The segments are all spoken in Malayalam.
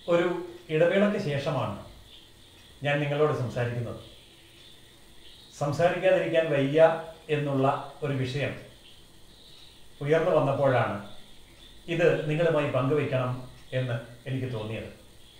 ഒരു ഇടവേളയ്ക്ക് ശേഷമാണ് ഞാൻ നിങ്ങളോട് സംസാരിക്കുന്നത് സംസാരിക്കാതിരിക്കാൻ വയ്യ എന്നുള്ള ഒരു വിഷയം ഉയർന്നു വന്നപ്പോഴാണ് ഇത് നിങ്ങളുമായി പങ്കുവയ്ക്കണം എന്ന് എനിക്ക് തോന്നിയത്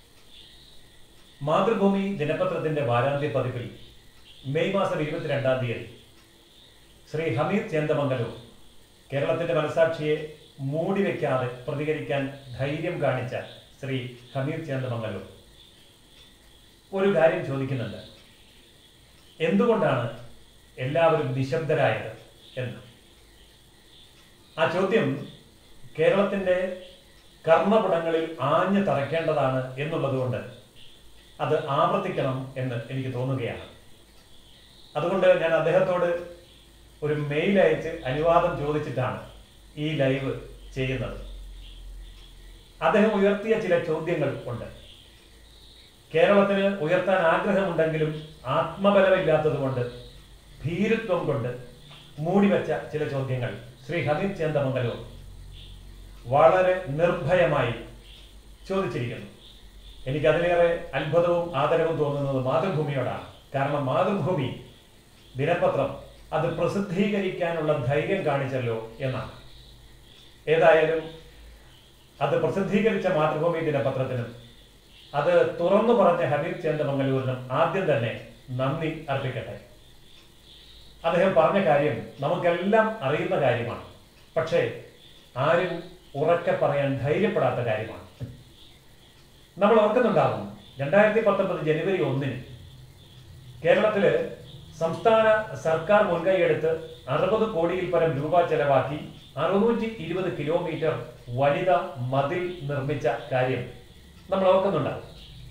മാതൃഭൂമി ദിനപത്രത്തിന്റെ വാരാന്ത്യ പതിപ്പിൽ മെയ് മാസം ഇരുപത്തിരണ്ടാം തീയതി ശ്രീ ഹമീദ് ചേന്ദമംഗലൂർ കേരളത്തിന്റെ മനസാക്ഷിയെ മൂടിവെക്കാതെ പ്രതികരിക്കാൻ ധൈര്യം കാണിച്ച ശ്രീ ഹമീദ് ചേന്ദമംഗലൂർ ഒരു കാര്യം ചോദിക്കുന്നുണ്ട് എന്തുകൊണ്ടാണ് എല്ലാവരും നിശബ്ദരായത് എന്ന് ആ ചോദ്യം കേരളത്തിന്റെ കർമ്മപുടങ്ങളിൽ ആഞ്ഞു തറയ്ക്കേണ്ടതാണ് എന്നുള്ളതുകൊണ്ട് അത് ആവർത്തിക്കണം എന്ന് എനിക്ക് തോന്നുകയാണ് അതുകൊണ്ട് ഞാൻ അദ്ദേഹത്തോട് ഒരു മെയിൽ അയച്ച് അനുവാദം ചോദിച്ചിട്ടാണ് ഈ ലൈവ് ചെയ്യുന്നത് അദ്ദേഹം ഉയർത്തിയ ചില ചോദ്യങ്ങൾ ഉണ്ട് കേരളത്തിന് ഉയർത്താൻ ആഗ്രഹമുണ്ടെങ്കിലും ആത്മബലമില്ലാത്തതുകൊണ്ട് ഭീരുത്വം കൊണ്ട് മൂടിവെച്ച ചില ചോദ്യങ്ങൾ ശ്രീ ഹമീദ് ചേന്ദമംഗലൂർ വളരെ നിർഭയമായി ചോദിച്ചിരിക്കുന്നു എനിക്ക് അതിലേറെ അത്ഭുതവും ആദരവും തോന്നുന്നത് മാതൃഭൂമിയോടാണ് കാരണം മാതൃഭൂമി ദിനപത്രം അത് പ്രസിദ്ധീകരിക്കാനുള്ള ധൈര്യം കാണിച്ചല്ലോ എന്നാണ് ഏതായാലും അത് പ്രസിദ്ധീകരിച്ച മാതൃഭൂമി ദിനപത്രത്തിനും അത് തുറന്നു പറഞ്ഞ ഹമീദ് ചേന്ദമംഗലൂരിനും ആദ്യം തന്നെ നന്ദി അർപ്പിക്കട്ടെ അദ്ദേഹം പറഞ്ഞ കാര്യം നമുക്കെല്ലാം അറിയുന്ന കാര്യമാണ് പക്ഷേ ആരും ഉറക്കെ പറയാൻ ധൈര്യപ്പെടാത്ത കാര്യമാണ് നമ്മൾ ഓർക്കുന്നുണ്ടാകും രണ്ടായിരത്തി പത്തൊമ്പത് ജനുവരി ഒന്നിന് കേരളത്തില് സംസ്ഥാന സർക്കാർ മുൻകൈയെടുത്ത് അറുപത് കോടിയിൽ പരം രൂപ ചെലവാക്കി അറുന്നൂറ്റി ഇരുപത് കിലോമീറ്റർ വനിത മതിൽ നിർമ്മിച്ച കാര്യം നമ്മൾ ഓർക്കുന്നുണ്ടാകും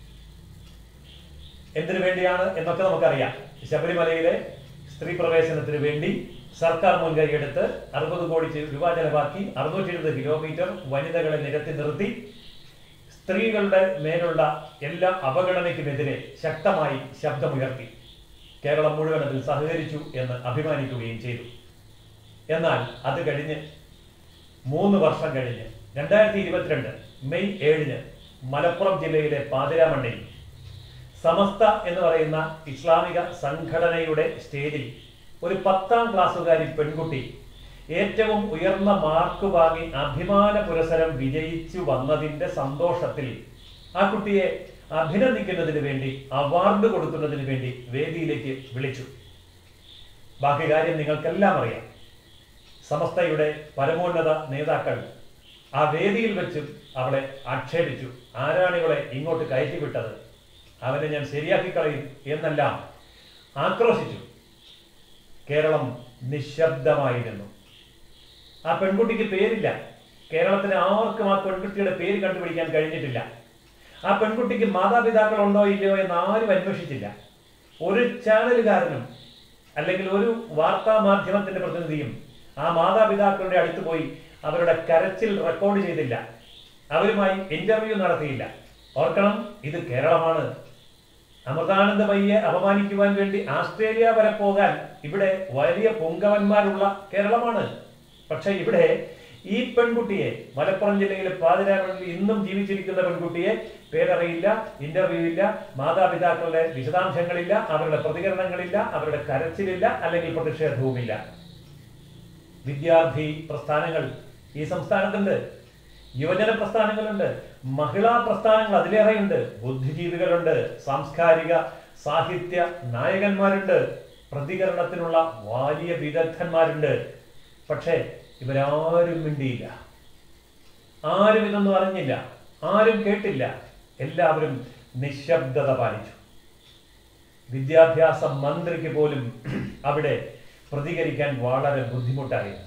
എന്തിനു വേണ്ടിയാണ് എന്നൊക്കെ നമുക്കറിയാം ശബരിമലയിലെ സ്ത്രീ പ്രവേശനത്തിന് വേണ്ടി സർക്കാർ മുൻകൈയെടുത്ത് അറുപത് കോടി രൂപ ചെലവാക്കി അറുന്നൂറ്റി ഇരുപത് കിലോമീറ്റർ വനിതകളെ നിരത്തി നിർത്തി സ്ത്രീകളുടെ മേലുള്ള എല്ലാ അവഗണനയ്ക്കുമെതിരെ ശക്തമായി ശബ്ദമുയർത്തി കേരളം മുഴുവൻ അതിൽ സഹകരിച്ചു എന്ന് അഭിമാനിക്കുകയും ചെയ്തു എന്നാൽ അത് കഴിഞ്ഞ് മൂന്ന് വർഷം കഴിഞ്ഞ് രണ്ടായിരത്തി ഇരുപത്തിരണ്ട് മെയ് ഏഴിന് മലപ്പുറം ജില്ലയിലെ പാതിരാമണ്ണിൽ സമസ്ത എന്ന് പറയുന്ന ഇസ്ലാമിക സംഘടനയുടെ സ്റ്റേജിൽ ഒരു പത്താം ക്ലാസ്സുകാരി പെൺകുട്ടി ഏറ്റവും ഉയർന്ന മാർക്ക് വാങ്ങി അഭിമാന പുരസരം വിജയിച്ചു വന്നതിന്റെ സന്തോഷത്തിൽ ആ കുട്ടിയെ അഭിനന്ദിക്കുന്നതിന് വേണ്ടി അവാർഡ് കൊടുക്കുന്നതിന് വേണ്ടി വേദിയിലേക്ക് വിളിച്ചു ബാക്കി കാര്യം നിങ്ങൾക്കെല്ലാം അറിയാം സമസ്തയുടെ പരമോന്നത നേതാക്കൾ ആ വേദിയിൽ വെച്ച് അവളെ ആക്ഷേപിച്ചു ആരാണ് ഇവളെ ഇങ്ങോട്ട് കയറ്റിവിട്ടത് അവനെ ഞാൻ ശരിയാക്കി കളയും എന്നെല്ലാം ആക്രോശിച്ചു കേരളം നിശബ്ദമായിരുന്നു ആ പെൺകുട്ടിക്ക് പേരില്ല കേരളത്തിലെ ആർക്കും ആ പെൺകുട്ടിയുടെ പേര് കണ്ടുപിടിക്കാൻ കഴിഞ്ഞിട്ടില്ല ആ പെൺകുട്ടിക്ക് മാതാപിതാക്കൾ ഉണ്ടോ ഇല്ലയോ എന്ന് ആരും അന്വേഷിച്ചില്ല ഒരു ചാനലുകാരനും അല്ലെങ്കിൽ ഒരു വാർത്താ മാധ്യമത്തിന്റെ പ്രതിനിധിയും ആ മാതാപിതാക്കളുടെ അടുത്ത് പോയി അവരുടെ കരച്ചിൽ റെക്കോർഡ് ചെയ്തില്ല അവരുമായി ഇന്റർവ്യൂ നടത്തിയില്ല ഓർക്കണം ഇത് കേരളമാണ് അമൃതാനന്ദമയ്യെ അപമാനിക്കുവാൻ വേണ്ടി ആസ്ട്രേലിയ വരെ പോകാൻ ഇവിടെ വലിയ പൊങ്കവന്മാരുള്ള കേരളമാണ് പക്ഷെ ഇവിടെ ഈ പെൺകുട്ടിയെ മലപ്പുറം ജില്ലയിലെ പാതിരാമണിൽ ഇന്നും ജീവിച്ചിരിക്കുന്ന പെൺകുട്ടിയെ പേരറിയില്ല ഇന്റർവ്യൂ ഇല്ല മാതാപിതാക്കളുടെ വിശദാംശങ്ങളില്ല അവരുടെ പ്രതികരണങ്ങളില്ല അവരുടെ കരച്ചിലില്ല അല്ലെങ്കിൽ പ്രതിഷേധവുമില്ല വിദ്യാർത്ഥി പ്രസ്ഥാനങ്ങൾ ഈ സംസ്ഥാനത്തുണ്ട് യുവജന പ്രസ്ഥാനങ്ങളുണ്ട് മഹിളാ പ്രസ്ഥാനങ്ങൾ അതിലേറെയുണ്ട് ബുദ്ധിജീവികളുണ്ട് സാംസ്കാരിക സാഹിത്യ നായകന്മാരുണ്ട് പ്രതികരണത്തിനുള്ള വലിയ വിദഗ്ധന്മാരുണ്ട് പക്ഷേ ഇവരാരും മിണ്ടിയില്ല ആരും ഇതൊന്നും അറിഞ്ഞില്ല ആരും കേട്ടില്ല എല്ലാവരും നിശബ്ദത പാലിച്ചു വിദ്യാഭ്യാസ മന്ത്രിക്ക് പോലും അവിടെ പ്രതികരിക്കാൻ വളരെ ബുദ്ധിമുട്ടായിരുന്നു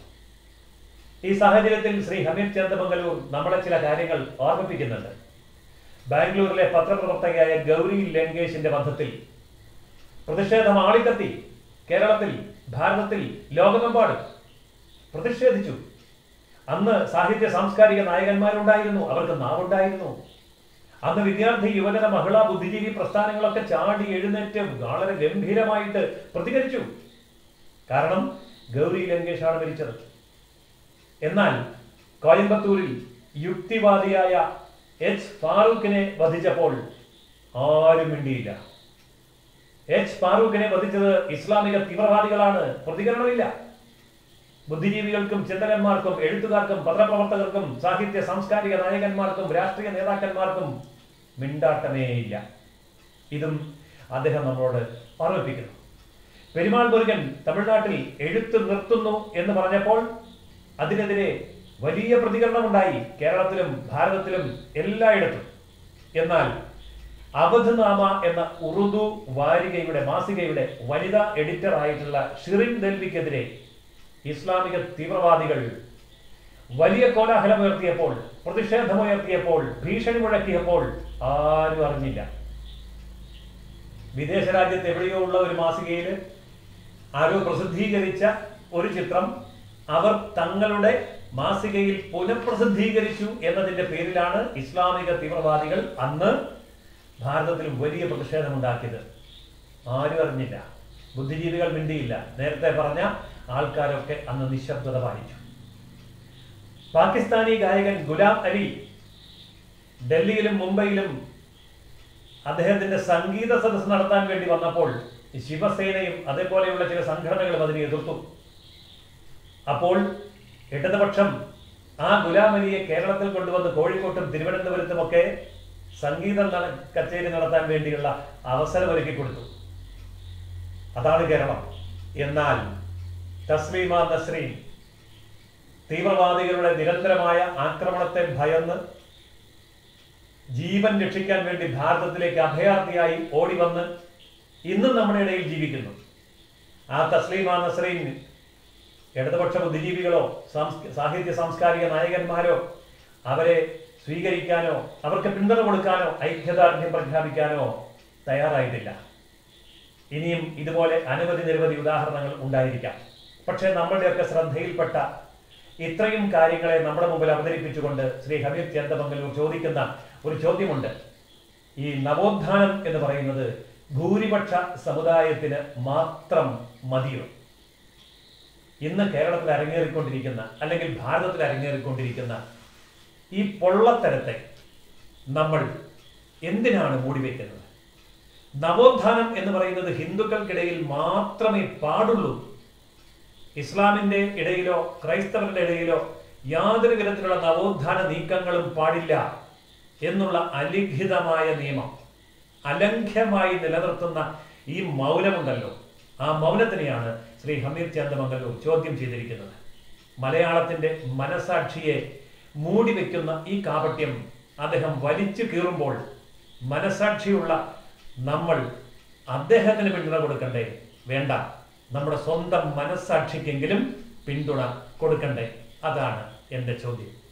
ഈ സാഹചര്യത്തിൽ ശ്രീ ഹമീദ് ചന്ദമംഗലൂർ നമ്മളെ ചില കാര്യങ്ങൾ ഓർമ്മിപ്പിക്കുന്നുണ്ട് ബാംഗ്ലൂരിലെ പത്രപ്രവർത്തകയായ ഗൗരി ലങ്കേഷിന്റെ ബന്ധത്തിൽ പ്രതിഷേധം ആളിക്കത്തി കേരളത്തിൽ ഭാരതത്തിൽ ലോകമെമ്പാടും പ്രതിഷേധിച്ചു അന്ന് സാഹിത്യ സാംസ്കാരിക നായകന്മാരുണ്ടായിരുന്നു അവർക്ക് നാവുണ്ടായിരുന്നു അന്ന് വിദ്യാർത്ഥി യുവജന മഹിളാ ബുദ്ധിജീവി പ്രസ്ഥാനങ്ങളൊക്കെ ചാടി എഴുന്നേറ്റ് വളരെ ഗംഭീരമായിട്ട് പ്രതികരിച്ചു കാരണം ഗൗരി ലങ്കേഷാണ് മരിച്ചത് എന്നാൽ കോയമ്പത്തൂരിൽ യുക്തിവാദിയായ എച്ച് ഫാറൂഖിനെ വധിച്ചപ്പോൾ ആരും മിണ്ടിയില്ല എച്ച് ഫാറൂഖിനെ വധിച്ചത് ഇസ്ലാമിക തീവ്രവാദികളാണ് പ്രതികരണമില്ല ബുദ്ധിജീവികൾക്കും ചിന്തകന്മാർക്കും എഴുത്തുകാർക്കും പത്രപ്രവർത്തകർക്കും സാഹിത്യ സാംസ്കാരിക നായകന്മാർക്കും രാഷ്ട്രീയ നേതാക്കന്മാർക്കും മിണ്ടാട്ടമേയില്ല ഇതും അദ്ദേഹം നമ്മളോട് ഓർമ്മിപ്പിക്കുന്നു പെരുമാൾ മുരുകൻ തമിഴ്നാട്ടിൽ എഴുത്ത് നിർത്തുന്നു എന്ന് പറഞ്ഞപ്പോൾ അതിനെതിരെ വലിയ പ്രതികരണമുണ്ടായി കേരളത്തിലും ഭാരതത്തിലും എല്ലായിടത്തും എന്നാൽ അവധനാമ എന്ന ഉറുദു വാരികയുടെ മാസികയുടെ വനിതാ എഡിറ്റർ ആയിട്ടുള്ള ഷിറിൻ ദൽവിക്കെതിരെ ഇസ്ലാമിക തീവ്രവാദികൾ വലിയ കോലാഹലമുയർത്തിയപ്പോൾ പ്രതിഷേധമുയർത്തിയപ്പോൾ ഭീഷണി മുഴക്കിയപ്പോൾ ആരും അറിഞ്ഞില്ല വിദേശ രാജ്യത്ത് എവിടെയോ ഉള്ള ഒരു മാസികയിൽ ആരോ പ്രസിദ്ധീകരിച്ച ഒരു ചിത്രം അവർ തങ്ങളുടെ മാസികയിൽ പുനഃപ്രസിദ്ധീകരിച്ചു എന്നതിന്റെ പേരിലാണ് ഇസ്ലാമിക തീവ്രവാദികൾ അന്ന് ഭാരതത്തിൽ വലിയ പ്രതിഷേധമുണ്ടാക്കിയത് ആരും അറിഞ്ഞില്ല ബുദ്ധിജീവികൾ മിണ്ടിയില്ല നേരത്തെ പറഞ്ഞ ആൾക്കാരൊക്കെ അന്ന് നിശബ്ദത പാലിച്ചു പാകിസ്ഥാനി ഗായകൻ ഗുലാം അലി ഡൽഹിയിലും മുംബൈയിലും അദ്ദേഹത്തിന്റെ സംഗീത സദസ്സ് നടത്താൻ വേണ്ടി വന്നപ്പോൾ ശിവസേനയും അതേപോലെയുള്ള ചില സംഘടനകളും അതിനെ എതിർത്തു അപ്പോൾ ഇടതുപക്ഷം ആ ഗുലാം അലിയെ കേരളത്തിൽ കൊണ്ടുവന്ന് കോഴിക്കോട്ടും തിരുവനന്തപുരത്തുമൊക്കെ സംഗീതം നട- കച്ചേരി നടത്താൻ വേണ്ടിയുള്ള അവസരം ഒരുക്കി കൊടുത്തു അതാണ് കേരളം എന്നാൽ തസ്ലീമ നസ്രീൻ തീവ്രവാദികളുടെ നിരന്തരമായ ആക്രമണത്തെ ഭയന്ന് ജീവൻ രക്ഷിക്കാൻ വേണ്ടി ഭാരതത്തിലേക്ക് അഭയാർത്ഥിയായി ഓടി വന്ന് ഇന്നും നമ്മുടെ ഇടയിൽ ജീവിക്കുന്നു ആ തസ്ലീമ നസ്രീൻ ഇടതുപക്ഷ ബുദ്ധിജീവികളോ സാംസ് സാഹിത്യ സാംസ്കാരിക നായകന്മാരോ അവരെ സ്വീകരിക്കാനോ അവർക്ക് പിന്തുണ കൊടുക്കാനോ ഐക്യദാർഢ്യം പ്രഖ്യാപിക്കാനോ തയ്യാറായിട്ടില്ല ഇനിയും ഇതുപോലെ അനവധി നിരവധി ഉദാഹരണങ്ങൾ ഉണ്ടായിരിക്കാം പക്ഷേ നമ്മളുടെയൊക്കെ ശ്രദ്ധയിൽപ്പെട്ട ഇത്രയും കാര്യങ്ങളെ നമ്മുടെ മുമ്പിൽ അവതരിപ്പിച്ചുകൊണ്ട് ശ്രീ ഹബീബ് ചന്ദമംഗലൂർ ചോദിക്കുന്ന ഒരു ചോദ്യമുണ്ട് ഈ നവോത്ഥാനം എന്ന് പറയുന്നത് ഭൂരിപക്ഷ സമുദായത്തിന് മാത്രം മതിയോ ഇന്ന് കേരളത്തിൽ അരങ്ങേറിക്കൊണ്ടിരിക്കുന്ന അല്ലെങ്കിൽ ഭാരതത്തിൽ അരങ്ങേറിക്കൊണ്ടിരിക്കുന്ന ഈ പൊള്ളത്തരത്തെ നമ്മൾ എന്തിനാണ് മൂടിവെക്കുന്നത് നവോത്ഥാനം എന്ന് പറയുന്നത് ഹിന്ദുക്കൾക്കിടയിൽ മാത്രമേ പാടുള്ളൂ ഇസ്ലാമിന്റെ ഇടയിലോ ക്രൈസ്തവരുടെ ഇടയിലോ യാതൊരു വിധത്തിലുള്ള നവോത്ഥാന നീക്കങ്ങളും പാടില്ല എന്നുള്ള അലിഖിതമായ നിയമം അലംഘ്യമായി നിലനിർത്തുന്ന ഈ മൗനമുണ്ടല്ലോ ആ മൗനത്തിനെയാണ് ശ്രീ ഹമീദ് ചന്ദമംഗലൂർ ചോദ്യം ചെയ്തിരിക്കുന്നത് മലയാളത്തിന്റെ മനസാക്ഷിയെ മൂടിവെക്കുന്ന ഈ കാപട്യം അദ്ദേഹം വലിച്ചു കീറുമ്പോൾ മനസാക്ഷിയുള്ള നമ്മൾ അദ്ദേഹത്തിന് പിന്തുണ കൊടുക്കണ്ടേ വേണ്ട നമ്മുടെ സ്വന്തം മനസാക്ഷിക്കെങ്കിലും പിന്തുണ കൊടുക്കണ്ടേ അതാണ് എൻ്റെ ചോദ്യം